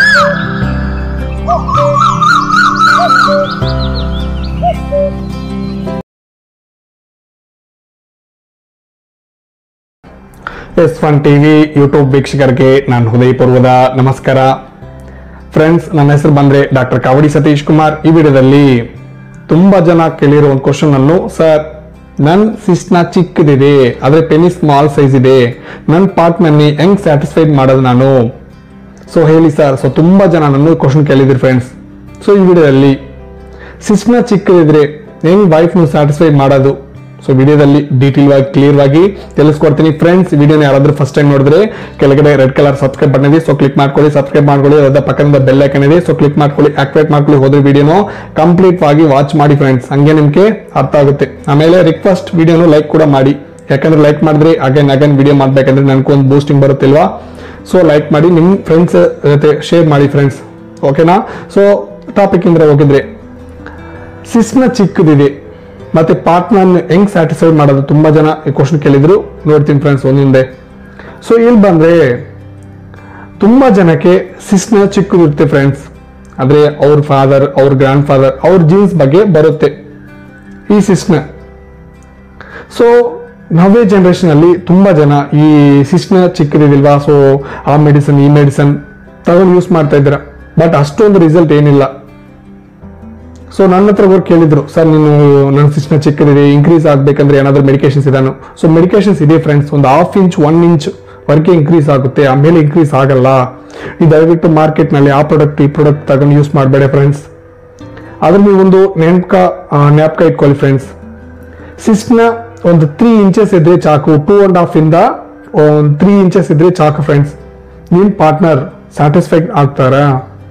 S one TV YouTube ವೀಕ್ಷಕರಿಗೆ ನಾನು ಹೃದಯಪೂರ್ವದ ನಮಸ್ಕಾರ ಫ್ರೆಂಡ್ಸ್ ನನ್ನ ಹೆಸರು ಬಂದ್ರೆ ಡಾಕ್ಟರ್ ಕಾವಡಿ ಸತೀಶ್ ಕುಮಾರ್ ಈ ವಿಡಿಯೋದಲ್ಲಿ ತುಂಬಾ ಜನ ಕೇಳಿರೋ ಒಂದು ಕ್ವಶನ್ ಅನ್ನು ಸರ್ ನನ್ನ ಸಿಸ್ಟ್ನ ಚಿಕ್ಕದಿದೆ ಆದ್ರೆ ಪೆನಿ ಸ್ಮಾಲ್ ಸೈಜ್ ಇದೆ ನನ್ನ ಪಾರ್ಟ್ನಲ್ಲಿ ಹೆಂಗ್ ಸ್ಯಾಟಿಸ್ಫೈಡ್ ಮಾಡೋದು ನಾನು ಸೊ ಹೇಳಿ ಸರ್ ಸೊ ತುಂಬಾ ಜನ ನನ್ನ ಕ್ವಶನ್ ಕೇಳಿದ್ರಿ ಫ್ರೆಂಡ್ಸ್ ಸೊ ಈ ವಿಡಿಯೋದಲ್ಲಿ ಸಿಸ್ಟ್ನ ಚಿಕ್ಕದಿದ್ರೆ ಹೆಂಗ್ ವೈಫ್ನು ಸ್ಯಾಟಿಸ್ಫೈಡ್ ಮಾಡೋದು ಸೊ ವಿಡಿಯೋದಲ್ಲಿ ಡೀಟೇಲ್ ಆಗಿ ಕ್ಲಿಯರ್ ಆಗಿ ತಿಳಿಸ್ಕೊಡ್ತೀನಿ ಫ್ರೆಂಡ್ಸ್ ವಿಡಿಯೋನ ಯಾರಾದ್ರೂ ಫಸ್ಟ್ ಟೈಮ್ ನೋಡಿದ್ರೆ ಕೆಳಗಡೆ ರೆಡ್ ಕಲರ್ ಸಬ್ಸ್ಕ್ರೈಬ್ ಬಟನ್ ಇದೆ ಸೊ ಕ್ಲಿಕ್ ಮಾಡ್ಕೊಳ್ಳಿ ಸಬ್ಸ್ಕ್ರೈಬ್ ಮಾಡ್ಕೊಳ್ಳಿ ಅದ ಪಕ್ಕದಿಂದ ಬೆಲ್ ಐಕನ್ ಇದೆ ಸೊ ಕ್ಲಿಕ್ ಮಾಡ್ಕೊಳ್ಳಿ ಆಕ್ಟಿವೇಟ್ ಮಾಡ್ಕೊಳ್ಳಿ ಹೋದ್ರೆ ವಿಡಿಯೋನು ಕಂಪ್ಲೀಟ್ ಆಗಿ ವಾಚ್ ಮಾಡಿ ಫ್ರೆಂಡ್ಸ್ ಹಂಗೆ ನಿಮ್ಗೆ ಅರ್ಥ ಆಗುತ್ತೆ ಆಮೇಲೆ ರಿಕ್ವೆಸ್ಟ್ ವಿಡಿಯೋನು ಲೈಕ್ ಕೂಡ ಮಾಡಿ ಯಾಕಂದ್ರೆ ಲೈಕ್ ಮಾಡಿದ್ರೆ ಅಗೇನ್ ಅಗೇನ್ ವಿಡಿಯೋ ಮಾಡ್ಬೇಕಂದ್ರೆ ನನಗೊಂದು ಬೂಸ್ಟಿಂಗ್ ಬರುತ್ತಿಲ್ವಾ ಸೊ ಲೈಕ್ ಮಾಡಿ ನಿಮ್ಮ ಫ್ರೆಂಡ್ಸ್ ಜೊತೆ ಶೇರ್ ಮಾಡಿ ಫ್ರೆಂಡ್ಸ್ ಓಕೆನಾ ಸೊ ಟಾಪಿಕ್ ಇಂದ್ರೆ ಹೋಗಿದ್ರೆ ಸಿಸ್ನ ಚಿಕ್ಕದಿದೆ ಮತ್ತೆ ಪಾರ್ಟ್ನರ್ ಹೆಂಗ್ ಸ್ಯಾಟಿಸ್ಫೈ ಮಾಡೋದು ತುಂಬಾ ಜನ ಈ ಕ್ವಶನ್ ಕೇಳಿದ್ರು ನೋಡ್ತೀನಿ ಫ್ರೆಂಡ್ಸ್ ಒಂದಿಂದೆ ಸೊ ಇಲ್ಲಿ ಬಂದ್ರೆ ತುಂಬಾ ಜನಕ್ಕೆ ಸಿಸ್ನ ಚಿಕ್ಕದಿರುತ್ತೆ ಫ್ರೆಂಡ್ಸ್ ಆದ್ರೆ ಅವ್ರ ಫಾದರ್ ಅವ್ರ ಗ್ರ್ಯಾಂಡ್ ಫಾದರ್ ಅವ್ರ ಜೀನ್ಸ್ ಬಗ್ಗೆ ಬರುತ್ತೆ ಈ ಸಿಸ್ನ ಸೊ ನವೇ ಜನರೇಷನ್ ಅಲ್ಲಿ ತುಂಬಾ ಜನ ಈ ಸಿಸ್ನ ಚಿಕ್ಕದಿಲ್ವಾ ಸೊ ಆ ಮೆಡಿಸನ್ ಈ ಮೆಡಿಸನ್ ತಗೊಂಡು ಯೂಸ್ ಮಾಡ್ತಾ ಇದ್ದೀರಾ ಬಟ್ ಅಷ್ಟೊಂದು ರಿಸಲ್ಟ್ ಏನಿಲ್ಲ ಸೊ ನನ್ನ ಹತ್ರ ಅವ್ರು ಕೇಳಿದ್ರು ಸರ್ ನೀನು ನನ್ನ ಸಿಸ್ಟ್ನ ಚಿಕ್ಕದಿದೆ ಇನ್ಕ್ರೀಸ್ ಆಗ್ಬೇಕಂದ್ರೆ ಏನಾದ್ರೂ ಮೆಡಿಕೇಶನ್ಸ್ ಇದಾನು ಸೊ ಮೆಡಿಕೇಶನ್ಸ್ ಇದೆ ಫ್ರೆಂಡ್ಸ್ ಒಂದು ಹಾಫ್ ಇಂಚ್ ಒನ್ ಇಂಚ್ ವರೆಗೆ ಇನ್ಕ್ರೀಸ್ ಆಗುತ್ತೆ ಆಮೇಲೆ ಇನ್ಕ್ರೀಸ್ ಆಗಲ್ಲ ಈ ದಯವಿಟ್ಟು market ನಲ್ಲಿ ಆ ಪ್ರಾಡಕ್ಟ್ ಈ ಪ್ರಾಡಕ್ಟ್ ತಗೊಂಡು ಯೂಸ್ ಮಾಡಬೇಡ ಫ್ರೆಂಡ್ಸ್ ಆದ್ರೆ ನೀವು ಒಂದು ನೆನ್ಕ ನ್ಯಾಪ್ಕ ಇಟ್ಕೊಳ್ಳಿ ಫ್ರೆಂಡ್ಸ್ ಸಿಸ್ಟ್ನ ಒಂದು ತ್ರೀ ಇಂಚಸ್ ಇದ್ರೆ ಸಾಕು ಟೂ ಅಂಡ್ ಹಾಫ್ ಇಂದ ಒಂದು ತ್ರೀ ಇಂಚಸ್ ಇದ್ರೆ ಸಾಕು ಫ್ರೆಂಡ್ಸ್ ನಿಮ್ ಪಾರ್ಟ್ನರ್ ಸ್ಯಾಟಿಸ್ಫೈಡ್ ಆಗ್ತಾರಾ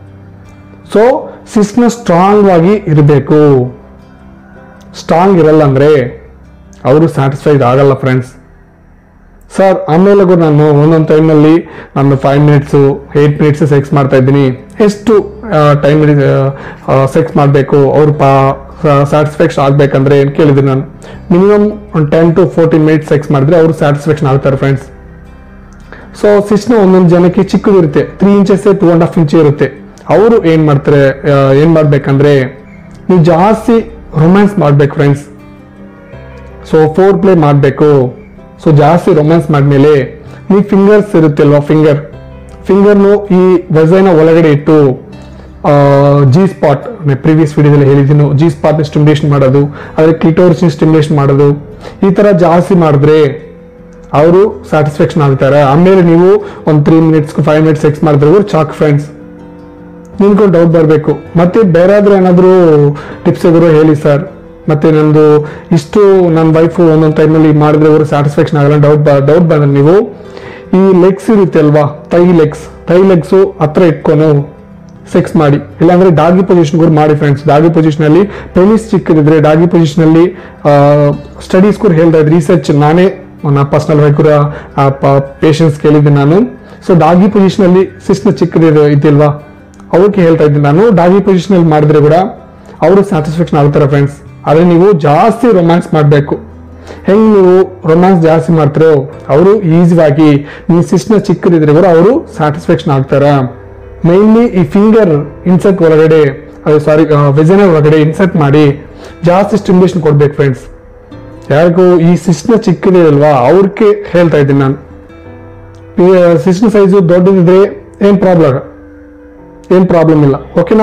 ಸೊ ಸಿಸ್ಟ್ನ ಸ್ಟ್ರಾಂಗ್ ಆಗಿ ಇರಬೇಕು ಸ್ಟ್ರಾಂಗ್ ಇರಲ್ಲ ಅಂದ್ರೆ ಅವರು ಸ್ಯಾಟಿಸ್ಫೈಡ್ ಆಗಲ್ಲ ಫ್ರೆಂಡ್ಸ್ ಸರ್ ಆಮೇಲೆ ಕೂಡ ನಾನು ಒಂದೊಂದು ಟೈಮಲ್ಲಿ ನಾನು five minutes eight minutes sex ಮಾಡ್ತಾ ಇದ್ದೀನಿ ಎಷ್ಟು ಟೈಮ್ ಸೆಕ್ಸ್ ಮಾಡಬೇಕು ಅವ್ರು ಪಾ ಸ್ಯಾಟಿಸ್ಫ್ಯಾಕ್ಷನ್ ಆಗ್ಬೇಕಂದ್ರೆ ಏನು ಕೇಳಿದ್ರು ನಾನು ಮಿನಿಮಮ್ ಒಂದು ten to fourteen minutes sex ಮಾಡಿದ್ರೆ ಅವರು ಸ್ಯಾಟಿಸ್ಫ್ಯಾಕ್ಷನ್ ಆಗ್ತಾರೆ ಫ್ರೆಂಡ್ಸ್ ಸೊ ಸಿಸ್ಟ್ನ ಒಂದೊಂದು ಜನಕ್ಕೆ ಚಿಕ್ಕದಿರುತ್ತೆ three inches two and half inch ಇರುತ್ತೆ ಅವರು ಏನ್ ಮಾಡ್ತಾರೆ ಆ, ಏನ್ ಮಾಡ್ಬೇಕಂದ್ರೆ ನೀವು ಜಾಸ್ತಿ ರೊಮ್ಯಾನ್ಸ್ ಮಾಡ್ಬೇಕು ಫ್ರೆಂಡ್ಸ್ ಸೊ ಫೋರ್ ಪ್ಲೇ ಮಾಡಬೇಕು ಸೊ ಜಾಸ್ತಿ ರೊಮ್ಯಾನ್ಸ್ ಮಾಡಿದ್ಮೇಲೆ ನೀವು ಫಿಂಗರ್ಸ್ ಇರುತ್ತೆ ಅಲ್ವಾ ಫಿಂಗರ್ ಫಿಂಗರ್ನು ಈ ವಜೈನ ಒಳಗಡೆ ಇಟ್ಟು ಜಿ ಸ್ಪಾಟ್ ಪ್ರೀವಿಯಸ್ ವಿಡಿಯೋದಲ್ಲಿ ಹೇಳಿದ್ದೀನಿ ಜಿ ಸ್ಪಾಟ್ ಸ್ಟಿಮ್ಯುಲೇಷನ್ ಮಾಡೋದು ಅದ್ರ ಕ್ಲಿಟೋರ್ಸ್ ಸ್ಟಿಮ್ಯುಲೇಷನ್ ಮಾಡೋದು ಈ ತರ ಜಾಸ್ತಿ ಮಾಡಿದ್ರೆ ಅವರು ಸ್ಯಾಟಿಸ್ಫ್ಯಾಕ್ಷನ್ ಆಗ್ತಾರೆ ಆಮೇಲೆ ನೀವು ಒಂದು three minutes five minutes sex ಮಾಡಿದ್ರೆ ಚಾಕ್ ಫ್ರೆಂಡ್ಸ್ ನಿಮ್ಗೊಂದು ಡೌಟ್ ಬರಬೇಕು ಮತ್ತೆ ಬೇರೆ ಆದ್ರೂ ಏನಾದರೂ ಟಿಪ್ಸ್ ಇದ್ರು ಹೇಳಿ ಸರ್ ಮತ್ತೆ ನಂದು ಇಷ್ಟು ನನ್ನ ವೈಫು ಒಂದೊಂದು ಟೈಮಲ್ಲಿ ಮಾಡಿದ್ರೆ ಅವರು ಸ್ಯಾಟಿಸ್ಫ್ಯಾಕ್ಷನ್ ಆಗಲ್ಲ ಡೌಟ್ ಡೌಟ್ ಬಂದ್ರೆ ನೀವು ಈ ಲೆಗ್ಸ್ ಇರುತ್ತೆ ಅಲ್ವಾ ತೈ ಲೆಗ್ಸ್ ತೈ ಲೆಗ್ಸು ಹತ್ರ ಇಟ್ಕೊಂಡು ಸೆಕ್ಸ್ ಮಾಡಿ ಇಲ್ಲಾಂದ್ರೆ ಡಾಗಿ ಪೊಸಿಷನ್ ಕೂಡ ಮಾಡಿ ಫ್ರೆಂಡ್ಸ್ ಡಾಗಿ ಪೊಸಿಷನ್ ಅಲ್ಲಿ ಪೆನಿಸ್ ಚಿಕ್ಕದಿದ್ರೆ ಡಾಗಿ ಪೊಸಿಷನ್ ಅಲ್ಲಿ ಸ್ಟಡೀಸ್ ಕೂಡ ಹೇಳ್ತಾ ಇದ್ರಿ ರಿಸರ್ಚ್ ನಾನೇ ನನ್ನ ಪರ್ಸನಲ್ ವೈ ಕೂಡ ಪೇಷನ್ಸ್ ಕೇಳಿದ್ದೆ ನಾನು ಸೊ ಡಾಗಿ ಪೊಸಿಷನ್ ಅಲ್ಲಿ ಸಿಸ್ಟ್ನ ಚಿಕ್ಕದಿದೆ ಇದೆಯಲ್ವಾ ಅವ್ರಿಗೆ ಹೇಳ್ತಾ ಇದ್ದೀನಿ ನಾನು ಡಾಗಿ ಪೊಸಿಷನ್ ಅಲ್ಲಿ ಮಾಡಿದ್ರೆ ಕೂಡ ಅವರು ಸ್ಯಾಟಿಸ್ಫ್ಯಾಕ್ಷನ್ ಆಗ್ತಾರೆ ಫ್ರೆಂಡ್ಸ್ ಆದ್ರೆ ನೀವು ಜಾಸ್ತಿ ರೊಮ್ಯಾನ್ಸ್ ಮಾಡಬೇಕು ಹೆಂಗ್ ನೀವು ರೊಮ್ಯಾನ್ಸ್ ಜಾಸ್ತಿ ಮಾಡ್ತಾರೋ ಅವರು ಈಸಿಯಾಗಿ ನೀವು ಸಿಸ್ಟ್ನ ಚಿಕ್ಕದಿದ್ರೆ ಕೂಡ ಅವರು ಸ್ಯಾಟಿಸ್ಫ್ಯಾಕ್ಷನ್ ಆಗ್ತಾರ ಮೈನ್ಲಿ ಈ ಫಿಂಗರ್ ಇನ್ಸರ್ಟ್ ಒಳಗಡೆ ಅದು ಸಾರಿ ವೆಜನ ಒಳಗಡೆ ಇನ್ಸರ್ಟ್ ಮಾಡಿ ಜಾಸ್ತಿ ಸ್ಟಿಮ್ಯುಲೇಷನ್ ಕೊಡ್ಬೇಕು ಫ್ರೆಂಡ್ಸ್ ಯಾರಿಗೂ ಈ ಸಿಸ್ಟ್ನ ಚಿಕ್ಕದೇ ಅಲ್ವಾ ಅವ್ರಿಗೆ ಹೇಳ್ತಾ ಇದ್ದೀನಿ ನಾನು ಈ ಸಿಸ್ಟ್ನ ಸೈಜು ದೊಡ್ಡದಿದ್ರೆ ಏನ್ ಪ್ರಾಬ್ಲಮ್ ಏನ್ ಪ್ರಾಬ್ಲಮ್ ಇಲ್ಲ ಓಕೆನಾ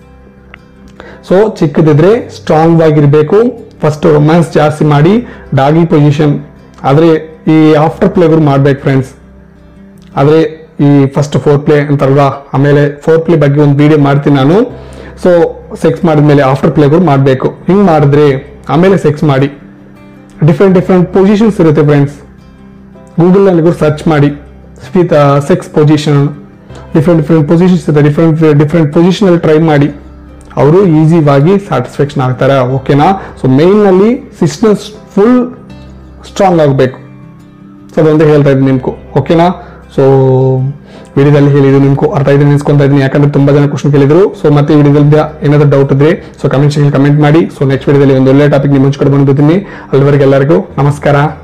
ಸೊ ಚಿಕ್ಕದಿದ್ರೆ ಸ್ಟ್ರಾಂಗ್ ಆಗಿರ್ಬೇಕು ಫಸ್ಟ್ ರೊಮ್ಯಾನ್ಸ್ ಜಾಸ್ತಿ ಮಾಡಿ ಡಾಗಿ ಪೊಸಿಷನ್ ಆದ್ರೆ ಈ ಆಫ್ಟರ್ ಪ್ಲೇಗಳು ಮಾಡ್ಬೇಕು ಫ್ರೆಂಡ್ಸ್ ಆದ್ರೆ ಈ ಫಸ್ಟ್ ಫೋರ್ ಪ್ಲೇ ಅಂತಾರಲ್ವಾ ಆಮೇಲೆ ಫೋರ್ ಪ್ಲೇ ಬಗ್ಗೆ ಒಂದು ವಿಡಿಯೋ ಮಾಡ್ತೀನಿ ನಾನು ಸೊ ಸೆಕ್ಸ್ ಮಾಡಿದ್ಮೇಲೆ ಆಫ್ಟರ್ ಪ್ಲೇಗಳು ಮಾಡಬೇಕು ಹಿಂಗ್ ಮಾಡಿದ್ರೆ ಆಮೇಲೆ ಸೆಕ್ಸ್ ಮಾಡಿ ಡಿಫ್ರೆಂಟ್ ಡಿಫ್ರೆಂಟ್ ಪೊಸಿಷನ್ಸ್ ಇರುತ್ತೆ ಫ್ರೆಂಡ್ಸ್ ಗೂಗಲ್ನಲ್ಲಿ ಕೂಡ ಸರ್ಚ್ ಮಾಡಿ with sex position different different positions ಇದೆ ಡಿಫ್ರೆಂಟ್ ಡಿಫ್ರೆಂಟ್ ಪೊಸಿಷನಲ್ಲಿ ಟ್ರೈ ಮಾಡಿ ಅವರು ಈಸಿಯಾಗಿ ಸ್ಯಾಟಿಸ್ಫ್ಯಾಕ್ಷನ್ ಆಗ್ತಾರೆ ಓಕೆನಾ ಸೊ ಮೇಯ್ನಲ್ಲಿ ಸಿಸ್ಟಮ್ ಫುಲ್ ಸ್ಟ್ರಾಂಗ್ ಆಗಬೇಕು ಸೊ ಅದೊಂದೇ ಹೇಳ್ತಾ ಇದ್ದೀನಿ ನಿಮ್ಗೂ ಓಕೆನಾ ಸೊ ವಿಡಿಯೋದಲ್ಲಿ ಹೇಳಿದ್ರು ನಿಮ್ಗೂ ಅರ್ಥ ಇದೆ ನಿಲ್ಸ್ಕೊಂತ ಇದ್ದೀನಿ ಯಾಕಂದ್ರೆ ತುಂಬಾ ಜನ ಕ್ವಶನ್ ಕೇಳಿದ್ರು ಸೊ ಮತ್ತೆ ವಿಡಿಯೋದಲ್ಲಿ ಏನಾದ್ರು ಡೌಟ್ ಇದ್ರೆ ಸೊ ಕಮೆಂಟ್ ಸೆಕ್ಷನ್ ಕಮೆಂಟ್ ಮಾಡಿ ಸೊ ನೆಕ್ಸ್ಟ್ ವಿಡಿಯೋದಲ್ಲಿ ಒಂದು ಒಳ್ಳೆ ಟಾಪಿಕ್ ನಿಮ್ಮ ಮುಂಚೆ ಬಂದಿದ್ದೀನಿ ಅಲ್ಲಿವರೆಗೆ ಎಲ್ಲರಿಗೂ ನಮಸ್ಕಾರ